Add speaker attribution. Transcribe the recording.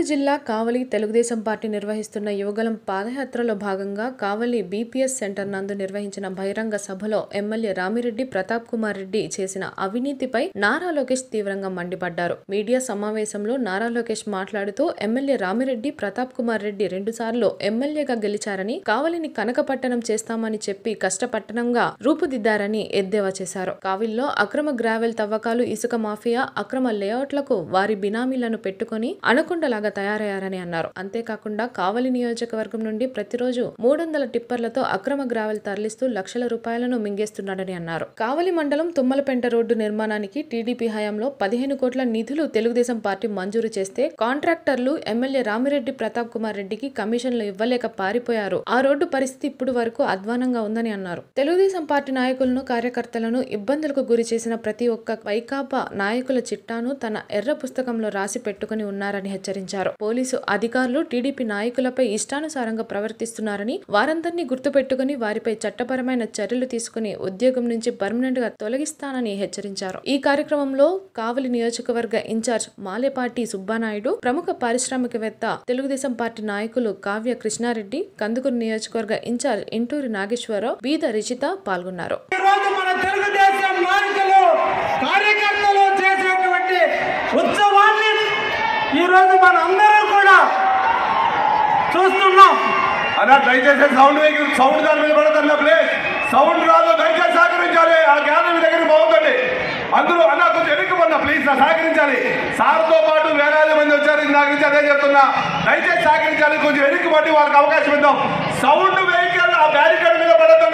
Speaker 1: జిల్లా కావలి తెలుగుదేశం పార్టీ నిర్వహిస్తున్న యువగలం పాదయాత్రలో భాగంగా కావలి బీపీఎస్ సెంటర్ నందు నిర్వహించిన బహిరంగ సభలో ఎమ్మెల్యే రామిరెడ్డి ప్రతాప్ కుమార్ రెడ్డి చేసిన అవినీతిపై నారా లోకేష్ తీవ్రంగా మండిపడ్డారు మీడియా సమావేశంలో నారా లోకేష్ మాట్లాడుతూ ఎమ్మెల్యే రామిరెడ్డి ప్రతాప్ కుమార్ రెడ్డి రెండుసార్లు ఎమ్మెల్యేగా గెలిచారని కావలిని కనకపట్టణం చేస్తామని చెప్పి కష్టపట్టణంగా రూపుదిద్దారని ఎద్దేవా చేశారు కావిల్లో అక్రమ గ్రావెల్ తవ్వకాలు ఇసుక మాఫియా అక్రమ లేఅవుట్లకు వారి బినామీలను పెట్టుకుని అనకొండలాగా తయారయ్యారని అన్నారు అంతేకాకుండా కావలి నియోజకవర్గం నుండి ప్రతిరోజు మూడు వందల టిప్పర్లతో అక్రమ గ్రావెల్ తరలిస్తూ లక్షల రూపాయలను మింగేస్తున్నాడని అన్నారు కావలి మండలం తుమ్మలపెంట రోడ్డు నిర్మాణానికి టీడీపీ హయాంలో పదిహేను కోట్ల నిధులు తెలుగుదేశం పార్టీ మంజూరు చేస్తే కాంట్రాక్టర్లు ఎమ్మెల్యే రామిరెడ్డి ప్రతాప్ కుమార్ రెడ్డికి కమిషన్లు ఇవ్వలేక పారిపోయారు ఆ రోడ్డు పరిస్థితి ఇప్పుడు వరకు అధ్వానంగా ఉందని అన్నారు తెలుగుదేశం పార్టీ నాయకులను కార్యకర్తలను ఇబ్బందులకు గురి చేసిన ప్రతి ఒక్క వైకాపా నాయకుల చిట్టాను తన ఎర్ర పుస్తకంలో రాసి పెట్టుకుని ఉన్నారని హెచ్చరించారు పోలీసు అధికారులు టీడీపీ నాయకులపై ఇష్టానుసారంగా ప్రవర్తిస్తున్నారని వారందరినీ గుర్తుపెట్టుకుని వారిపై చట్టపరమైన చర్యలు తీసుకుని ఉద్యోగం నుంచి పర్మనెంట్ గా తొలగిస్తానని హెచ్చరించారు ఈ కార్యక్రమంలో కావలి నియోజకవర్గ ఇన్ఛార్జ్ మాలేపాటి సుబ్బానాయుడు ప్రముఖ పారిశ్రామికవేత్త తెలుగుదేశం పార్టీ నాయకులు కావ్య కృష్ణారెడ్డి కందుకూరు నియోజకవర్గ ఇన్ఛార్జ్ ఇంటూరి నాగేశ్వరరావు బీద రిచిత పాల్గొన్నారు
Speaker 2: ఈ రోజు మన తెలుగుదేశం నాయకులు కార్యకర్తలు చేసేటువంటి ఉత్సవాన్ని ఈ రోజు మన అందరం కూడా చూస్తున్నాం
Speaker 3: అన్నా దయచేసి సౌండ్ వెహికల్ సౌండ్ దాని మీద పడుతున్న ప్లేస్ సౌండ్ రాదు దయచేసి సహకరించాలి ఆ గ్యాలరీ మీ దగ్గర బాగుందండి అందరూ అన్న కొంచెం వెనక్కి ప్లీజ్ నా సహకరించాలి సార్తో పాటు వేలాది మంది వచ్చారు ఇది నాకు నుంచి అదే చెప్తున్నా దయచేసి సహకరించాలి కొంచెం వెనక్కి పట్టి వాళ్ళకి అవకాశం ఇద్దాం సౌండ్